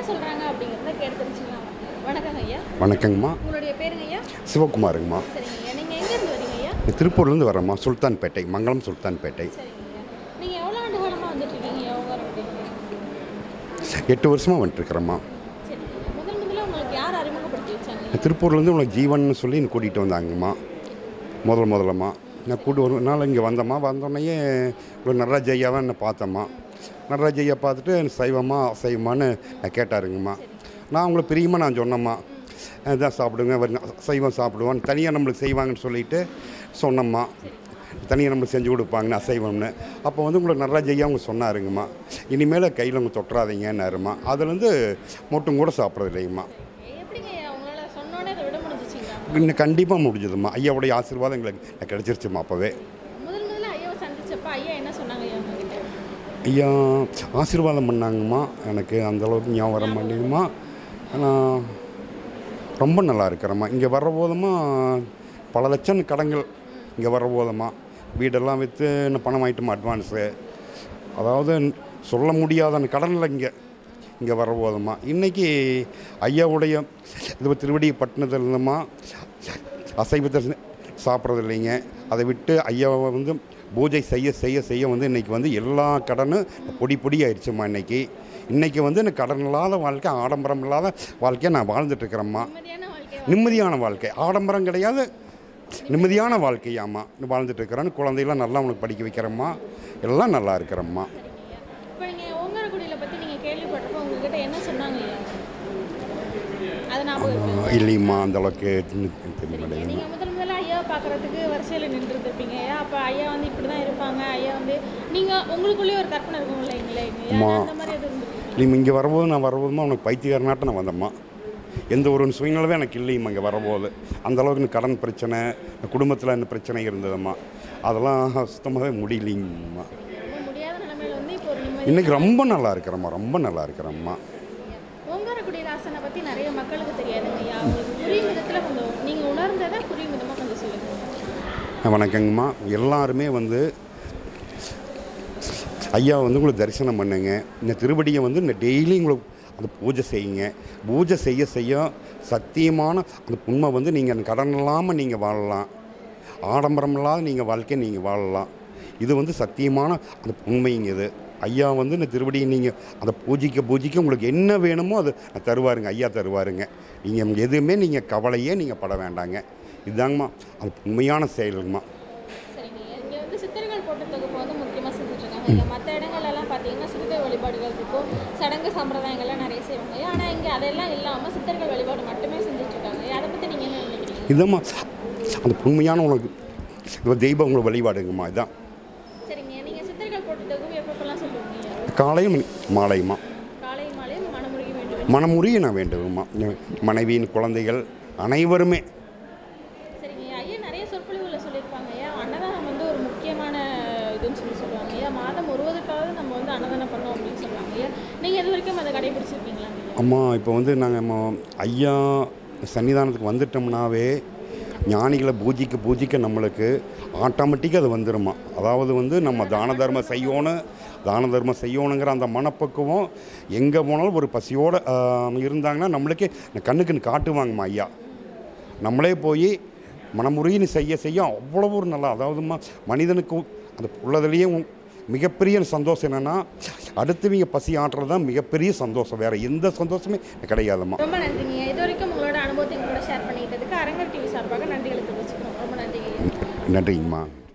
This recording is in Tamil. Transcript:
சொல்றாங்க அப்படிங்கிறத கேட்டு தெரிஞ்சுக்கலாம் வணக்கங்க ஐயா வணக்கங்கம்மா உங்களுடைய பேருங்க ஐயா சிவகுமாருங்கம்மா சரிங்க ஐயா நீங்க எங்க இருந்து வரீங்க ஐயா திருப்பூர்லேருந்து வரேம்மா சுல்தான்பேட்டை மங்களம் சுல்தான்பேட்டை சரிங்க ஐயா நீங்க எவ்வளவு ஆண்டு காலமா வந்துட்டு இருக்கீங்க யோகா அப்படின்னு எட்டு வருஷமாக வந்துட்டுருக்குறேம்மா சரிங்க ஐயா முதல் முதல்ல உங்களுக்கு யார் அறிமுகப்படுத்தி வச்சாங்க திருப்பூர்லேருந்து உனக்கு ஜீவன் சொல்லி என்னை கூட்டிகிட்டு வந்தாங்கம்மா முதல் முதலம்மா நான் கூட்டு ஒரு நாள் இங்கே வந்தம்மா வந்தோடனே ஒரு நடராஜ ஐயாவை என்னை பார்த்தம்மா நடராஜ ஐயா பார்த்துட்டு சைவமா அசைவமான்னு நான் கேட்டாருங்கம்மா நான் அவங்கள பிரியமாக நான் சொன்னம்மா இதான் சாப்பிடுங்க வருங்க சைவம் சாப்பிடுவோம் தனியாக நம்மளுக்கு செய்வாங்கன்னு சொல்லிட்டு சொன்னம்மா தனியாக நம்மளுக்கு செஞ்சு கொடுப்பாங்கன்னு அசைவம்னு அப்போ வந்து உங்களுக்கு நடராஜ ஐயா அவங்க சொன்னாருங்கம்மா இனிமேல் கையில் அவங்க தொட்டுறாதீங்கன்னாருமா அதுலேருந்து மொட்டும் கூட சாப்பிட்றது இல்லைங்கம்மா எப்படிங்க ஐயா உங்களால சொன்னோடனே அதை விட முடிஞ்சிச்சிங்களா இன்னும் கண்டிப்பாக முடிஞ்சதும்மா ஐயாவுடைய ஆசீர்வாதம் எங்களுக்கு கிடைச்சிருச்சுமா அப்போவே முதல் முதல்ல ஐயாவை சந்திச்சப்ப ஐயா என்ன சொன்னாங்க ஐயா உங்ககிட்ட ஐயா ஆசீர்வாதம் பண்ணாங்கம்மா எனக்கு அந்த அளவுக்கு ஞாபகம் வர மாட்டேங்குமா ஆனால் ரொம்ப நல்லா இருக்கிறேம்மா இங்கே வர்ற போதுமா பல லட்சம் கடன்கள் இங்கே வர்ற போதுமா வீடெல்லாம் விற்று இன்னும் பணம் ஆகிட்டுமா அட்வான்ஸு அதாவது சொல்ல முடியாத அந்த கடனில் இங்கே இங்கே வர போதுமா இன்றைக்கி ஐயாவுடைய இது திருவடி பட்டினத்தில் இருந்தம்மா அசைவத்தை சாப்பிட்றது இல்லைங்க அதை விட்டு ஐயாவை வந்து பூஜை செய்ய செய்ய செய்ய வந்து இன்றைக்கி வந்து எல்லா கடனும் பொடி பொடி ஆயிடுச்சும்மா இன்றைக்கி இன்றைக்கி வந்து எனக்கு கடன் இல்லாத வாழ்க்கை ஆடம்பரம் இல்லாத வாழ்க்கையை நான் வாழ்ந்துட்டுருக்கிறேம்மா நிம்மதியான வாழ்க்கை நிம்மதியான வாழ்க்கை ஆடம்பரம் கிடையாது நிம்மதியான வாழ்க்கையாம்மா வாழ்ந்துட்டு இருக்கிறேன் குழந்தையெல்லாம் நல்லா உனக்கு படிக்க வைக்கிறேம்மா எல்லாம் நல்லா இருக்கிறேம்மா இப்போ நீங்கள் ஓங்காரக்குடியில பற்றி நீங்கள் கேள்விப்பட்டப்போ உங்ககிட்ட என்ன சொன்னாங்க ஐயா அது ஞாபகம் இருக்கு இல்லைம்மா அந்த அளவுக்கு தெரிய மாட்டேங்குது நீங்கள் முதல் முதல்ல ஐயாவை பார்க்குறதுக்கு வரிசையில் நின்றுருப்பீங்க ஐயா அப்போ ஐயா வந்து இப்படி தான் இருப்பாங்க ஐயா வந்து நீங்கள் உங்களுக்குள்ளேயே ஒரு கற்பனை இருக்கும் இல்லைங்களே ஐயா ஆமா. அந்த மாதிரி எதுவும் இருந்திருக்கு நீ இங்கே வரும்போது நான் வரும்போதுமா உனக்கு பைத்தியக்காரனாட்டம் நான் வந்தம்மா எந்த ஒரு சூழ்நிலவே எனக்கு இல்லைம்மா இங்கே வரும்போது அந்த அளவுக்கு எனக்கு கடன் பிரச்சனை குடும்பத்தில் என்ன பிரச்சனை இருந்ததும்மா அதெல்லாம் சுத்தமாகவே முடியலைங்கம்மா ரொம்ப முடியாத நிலைமையில வந்து இப்போ ஒரு நிம்மதி இன்றைக்கி ரொம்ப நல்லா இருக்கிறேம்மா ரொம்ப நல்லா இருக்கிறேம்மா ஓங்காரக்குடி ராசனை பற்றி நிறைய மக்களுக்கு தெரியாதுங்க ஐயா அவங்களுக்கு புரியும் விதத்தில் கொஞ்சம் நீங்கள் உணர்ந்ததை புரியும் விதமாக கொஞ்சம் சொல்லுங்கள் வணக்கங்கம்மா எல்லாருமே வந்து ஐயா வந்து உங்களுக்கு தரிசனம் பண்ணுங்க இந்த திருவடியை வந்து இந்த டெய்லி உங்களுக்கு அந்த பூஜை செய்யுங்க பூஜை செய்ய செய்ய சத்தியமான அந்த உண்மை வந்து நீங்கள் அந்த கடன் இல்லாமல் நீங்கள் வாழலாம் ஆடம்பரம் இல்லாத நீங்கள் வாழ்க்கையை நீங்கள் வாழலாம் இது வந்து சத்தியமான அந்த உண்மைங்க இது ஐயா வந்து இந்த திருவடியை நீங்கள் அந்த பூஜிக்க பூஜிக்க உங்களுக்கு என்ன வேணுமோ அது தருவாருங்க ஐயா தருவாருங்க நீங்கள் எதுவுமே நீங்கள் கவலையே நீங்கள் பட வேண்டாங்க இதுதாங்கம்மா அது உண்மையான செயலுங்கம்மா சரிங்க ஐயா இங்கே வந்து சித்தர்கள் போட்ட தொகுப்பு வந்து முக்கியமாக செஞ்சுட்டு இருக்காங்க இங்கே மற்ற இடங்கள்லாம் பார்த்தீங்கன்னா சிறுத்தை வழிபாடுகள் இருக்கும் சடங்கு சம்பிரதாயங்கள்லாம் நிறைய செய்வாங்க ஐயா ஆனால் இங்கே அதெல்லாம் இல்லாமல் சித்தர்கள் வழிபாடு மட்டுமே செஞ்சுட்டு இருக்காங்க ஐயா அதை பற்றி நீங்கள் என்ன நினைக்கிறீங்க இதுதாம்மா அந்த உண்மையான உனக்கு இது தெய்வம் உங்களை வழிபாடுங்கம்மா இதுதான் சரிங்க நீங்கள் சித்தர்கள் போட்ட தொகுப்பு எப்பப்பெல்லாம் சொல்லுவீங்க ஐயா காலையும் மாலையுமா காலை மாலையும் மனமுருகி வேண்டும் மனமுறிய நான் வேண்டுங்கம்மா மனைவியின் குழந்தைகள் அனைவருமே சரிங்க ஐயா ஐயா நிறைய சொற்பொழிவுகளை சொல்லியிருப்பாங்க ஐயா அன்னதானம் வந்து ஒரு முக்கியமான இதுன்னு சொல்லி சொல்லுவாங்க ஐயா மாதம் ஒருவதுக்காவது நம்ம வந்து அன்னதானம் பண்ணோம் அப்படின்னு சொல்லுவாங்க ஐயா நீங்கள் இது வரைக்கும் அதை கடைபிடிச்சிருக்கீங்களா ஐயா அம்மா இப்போ வந்து நாங்கள் ஐயா சன்னிதானத்துக்கு வந்துட்டோம்னாவே ஞானிகளை பூஜிக்க பூஜிக்க நம்மளுக்கு ஆட்டோமேட்டிக்காக அது வந்துடுமா அதாவது வந்து நம்ம தான தர்மம் செய்யணும் தான தர்மம் செய்யணுங்கிற அந்த மனப்பக்குவம் எங்கே போனாலும் ஒரு பசியோடு இருந்தாங்கன்னா நம்மளுக்கே கண்ணுக்குன்னு காட்டுவாங்கம்மா ஐயா நம்மளே போய் மனமுறின்னு செய்ய செய்ய அவ்வளோ ஒரு நல்லா அதாவதுமா மனிதனுக்கு அந்த உள்ளதுலேயே மிகப்பெரிய சந்தோஷம் என்னென்னா அடுத்தவங்க பசி ஆட்டுறது தான் மிகப்பெரிய சந்தோஷம் வேறு எந்த சந்தோஷமே கிடையாதும்மா ரொம்ப நன்றிங்க ஐயா இது வரைக்கும் உங்களோட அனுபவத்தை எங்களோட ஷேர் பண்ணிக்கிட்டதுக்கு அரங்கர் டிவி சார்பாக நன்றிகளை தெரிவிச்சுக்கிறோம் ரொம்ப நன்றிங்க ஐயா நன்றிங்கம்மா